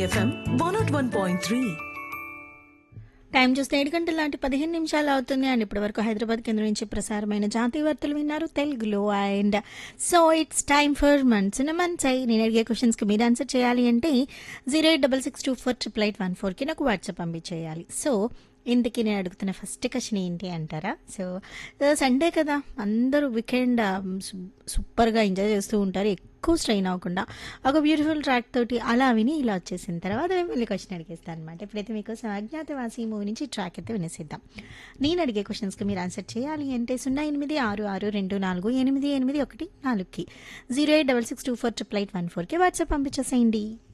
FM one nought one point three time చూస్తే ఏడు గంటల లాంటి పదిహేను నిమిషాలు అవుతుంది అండ్ ఇప్పటి వరకు హైదరాబాద్ కేంద్రం నుంచి ప్రసారమైన జాతీయ వార్తలు విన్నారు తెలుగులో and so it's time for months months అయ్యి నేను అడిగే క్వశ్చన్స్కి మీరు ఆన్సర్ చేయాలి అంటే zero eight double six two four triple eight one ఫోర్కి నాకు వాట్సాప్ పంపించేయాలి సో ఇందుకే నేను అడుగుతున్న ఫస్ట్ క్వశ్చన్ ఏంటి అంటారా సో సండే కదా అందరూ వీకెండ్ సూపర్గా ఎంజాయ్ చేస్తూ ఉంటారు ఎక్కువ స్ట్రెయిన్ అవ్వకుండా ఒక బ్యూటిఫుల్ ట్రాక్ తోటి అలా విని ఇలా వచ్చేసిన తర్వాత మేము మళ్ళీ క్వశ్చన్ అడిగేస్తాను అనమాట ఇప్పుడైతే మీకోసం అజ్ఞాతవాసి మూవీ నుంచి ట్రాక్ అయితే వినేసిద్దాం నేను అడిగే క్వశ్చన్స్కి మీరు ఆన్సర్ చేయాలి అంటే సున్నా ఎనిమిది ఆరు ఆరు రెండు నాలుగు ఎనిమిది ఎనిమిది ఒకటి నాలుగుకి zero eight double six two four triple eight one ఫోర్కి వాట్సాప్ పంపించేసేయండి